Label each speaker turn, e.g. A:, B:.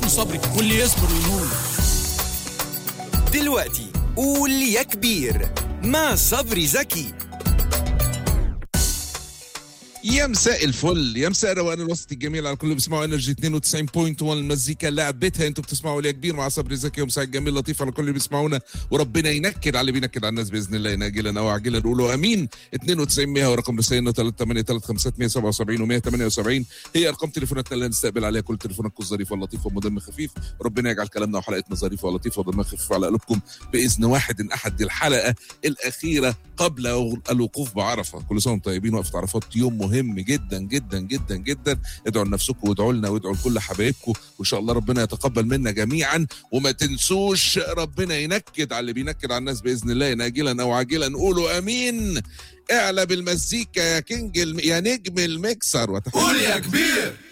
A: اسمه صبري واللي يصبر وينول
B: دلوقتي قول يا كبير مع صبري زكي
C: يا مساء الفل يا مساء روقان الوسط الجميل على كل اللي بيسمعوا انرجي 92.1 المزيكا لعبتها انتوا بتسمعوا ليا كبير مع صبري زكي ومساء الجميل لطيف على كل اللي بيسمعونا وربنا ينكد على اللي بينكد على الناس باذن الله ناجلا او عاجلا نقولوا امين 92 100 ورقم رسائلنا 383 178 هي ارقام تليفوناتنا اللي هنستقبل عليها كل تليفوناتكم الظريفه اللطيفه ودم خفيف ربنا يجعل كلامنا وحلقتنا ظريفه ولطيفه ودم خفيف على قلوبكم باذن واحد احد الحلقه الاخيره قبل الوقوف بعرفه كل سنه وانتم طيبين وقفه عرفات يوم مهم جدا جدا جدا جدا ادعوا لنفسكم وادعوا لنا وادعوا لكل حبايبكم وان شاء الله ربنا يتقبل منا جميعا وما تنسوش ربنا ينكد على اللي بينكد على الناس باذن الله ناجلا او عاجلا قولوا امين اعلى بالمزيكا يا كينج الم... يا نجم المكسر وتحية
A: قول يا كبير